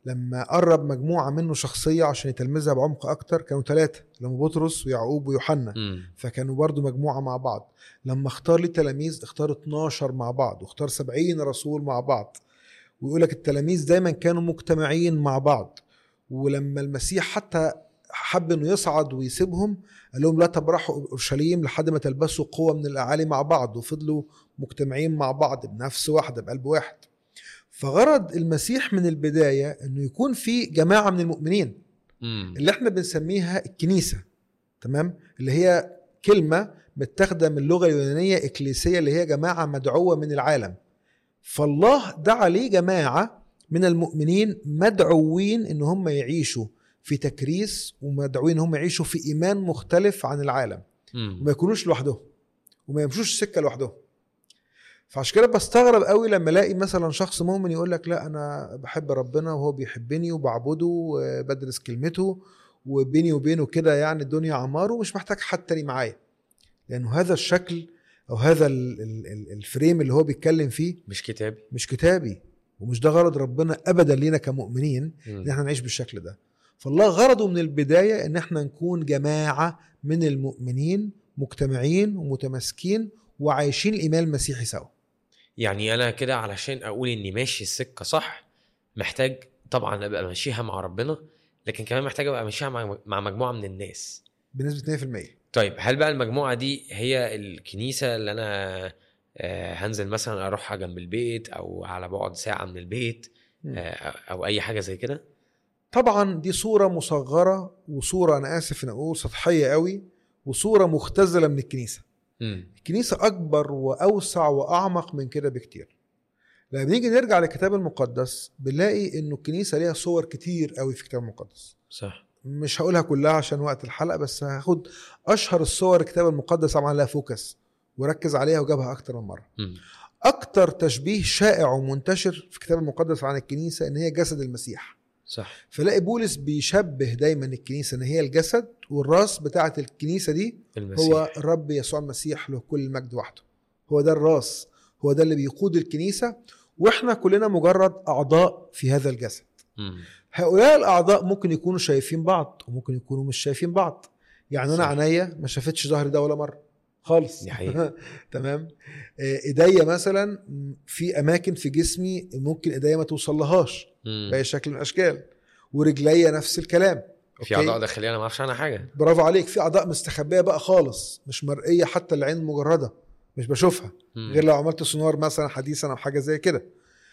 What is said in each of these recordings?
لما قرب مجموعه منه شخصيه عشان يتلمذها بعمق اكتر كانوا ثلاثه لما بطرس ويعقوب ويوحنا مم. فكانوا برضو مجموعه مع بعض لما اختار لي تلاميذ اختار 12 مع بعض واختار 70 رسول مع بعض ويقول لك التلاميذ دايما كانوا مجتمعين مع بعض ولما المسيح حتى حب انه يصعد ويسيبهم قال لهم لا تبرحوا اورشليم لحد ما تلبسوا قوه من الاعالي مع بعض وفضلوا مجتمعين مع بعض بنفس واحده بقلب واحد فغرض المسيح من البدايه انه يكون في جماعه من المؤمنين مم. اللي احنا بنسميها الكنيسه تمام اللي هي كلمه متاخده من اللغه اليونانيه اكليسيه اللي هي جماعه مدعوه من العالم فالله دعا ليه جماعه من المؤمنين مدعوين ان هم يعيشوا في تكريس ومدعوين ان هم يعيشوا في ايمان مختلف عن العالم مم. وما يكونوش لوحدهم وما يمشوش السكه لوحدهم فعشان كده بستغرب قوي لما الاقي مثلا شخص مؤمن يقول لك لا انا بحب ربنا وهو بيحبني وبعبده وبدرس كلمته وبيني وبينه كده يعني الدنيا عمار ومش محتاج حد تاني معايا لانه هذا الشكل او هذا ال- ال- ال- الفريم اللي هو بيتكلم فيه مش كتابي مش كتابي ومش ده غرض ربنا ابدا لينا كمؤمنين مم. ان احنا نعيش بالشكل ده فالله غرضه من البدايه ان احنا نكون جماعه من المؤمنين مجتمعين ومتماسكين وعايشين الايمان المسيحي سوا يعني انا كده علشان اقول اني ماشي السكه صح محتاج طبعا ابقى ماشيها مع ربنا لكن كمان محتاج ابقى ماشيها مع مع مجموعه من الناس بنسبه 100% طيب هل بقى المجموعه دي هي الكنيسه اللي انا آه، هنزل مثلا اروحها جنب البيت او على بعد ساعه من البيت مم. آه، او اي حاجه زي كده طبعا دي صوره مصغره وصوره انا اسف ان اقول سطحيه قوي وصوره مختزله من الكنيسه مم. الكنيسه اكبر واوسع واعمق من كده بكتير لما بنيجي نرجع للكتاب المقدس بنلاقي انه الكنيسه ليها صور كتير قوي في الكتاب المقدس صح مش هقولها كلها عشان وقت الحلقه بس هاخد اشهر الصور الكتاب المقدس عمل لها فوكس وركز عليها وجابها اكتر من مره مم. اكتر تشبيه شائع ومنتشر في الكتاب المقدس عن الكنيسه ان هي جسد المسيح صح فلاقي بولس بيشبه دايما الكنيسه ان هي الجسد والراس بتاعه الكنيسه دي المسيح هو الرب يسوع المسيح له كل المجد وحده هو ده الراس هو ده اللي بيقود الكنيسه واحنا كلنا مجرد اعضاء في هذا الجسد مم. هؤلاء الاعضاء ممكن يكونوا شايفين بعض وممكن يكونوا مش شايفين بعض يعني انا صح. عينيا ما شافتش ظهري ده ولا مره خالص دي حقيقة. تمام آه، ايديا مثلا في اماكن في جسمي ممكن ايديا ما توصلهاش مم. باي شكل من الاشكال ورجليا نفس الكلام في أوكي؟ اعضاء داخليه انا ما اعرفش عنها حاجه برافو عليك في اعضاء مستخبيه بقى خالص مش مرئيه حتى العين المجرده مش بشوفها مم. غير لو عملت سونار مثلا حديثا او حاجه زي كده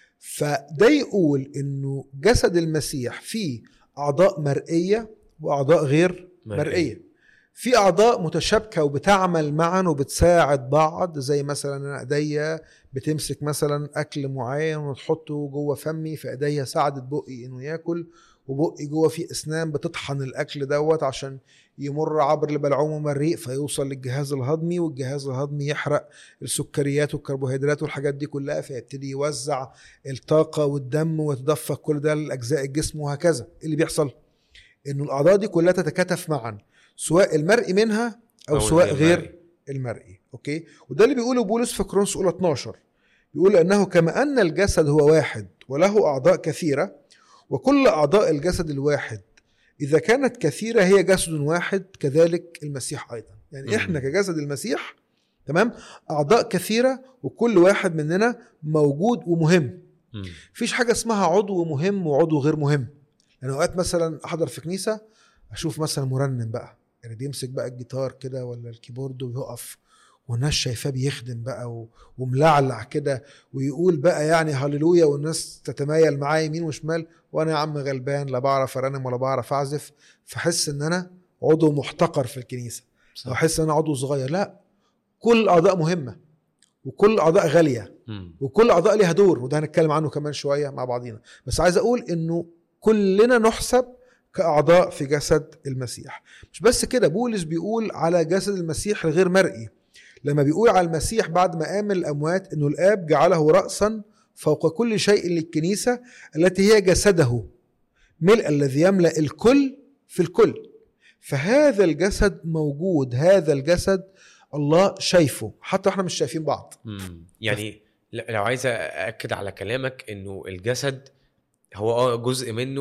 فده يقول انه جسد المسيح فيه اعضاء مرئيه واعضاء غير مرئيه في اعضاء متشابكه وبتعمل معا وبتساعد بعض زي مثلا انا ايديا بتمسك مثلا اكل معين وتحطه جوه فمي فايديا ساعدت بقي انه ياكل وبقي جوه فيه اسنان بتطحن الاكل دوت عشان يمر عبر البلعوم والمريء فيوصل للجهاز الهضمي والجهاز الهضمي يحرق السكريات والكربوهيدرات والحاجات دي كلها فيبتدي يوزع الطاقه والدم ويتدفق كل ده لاجزاء الجسم وهكذا إيه اللي بيحصل انه الاعضاء دي كلها تتكاتف معا سواء المرئي منها او, أو سواء الغير غير المرئي اوكي وده اللي بيقوله بولس في كورنثوس اولى 12 بيقول انه كما ان الجسد هو واحد وله اعضاء كثيره وكل اعضاء الجسد الواحد اذا كانت كثيره هي جسد واحد كذلك المسيح ايضا يعني مم. احنا كجسد المسيح تمام اعضاء كثيره وكل واحد مننا موجود ومهم مم. مفيش حاجه اسمها عضو مهم وعضو غير مهم يعني اوقات مثلا احضر في كنيسه اشوف مثلا مرنم بقى يعني بيمسك بقى الجيتار كده ولا الكيبورد ويقف والناس شايفاه بيخدم بقى و- وملعلع كده ويقول بقى يعني هللويا والناس تتمايل معاه يمين وشمال وانا يا عم غلبان لا بعرف ارنم ولا بعرف اعزف فاحس ان انا عضو محتقر في الكنيسه او احس ان انا عضو صغير لا كل الاعضاء مهمه وكل الاعضاء غاليه مم. وكل اعضاء ليها دور وده هنتكلم عنه كمان شويه مع بعضينا بس عايز اقول انه كلنا نحسب كاعضاء في جسد المسيح مش بس كده بولس بيقول على جسد المسيح الغير مرئي لما بيقول على المسيح بعد ما قام من الاموات انه الاب جعله راسا فوق كل شيء للكنيسه التي هي جسده ملء الذي يملا الكل في الكل فهذا الجسد موجود هذا الجسد الله شايفه حتى احنا مش شايفين بعض مم. يعني ل- لو عايز ااكد على كلامك انه الجسد هو اه جزء منه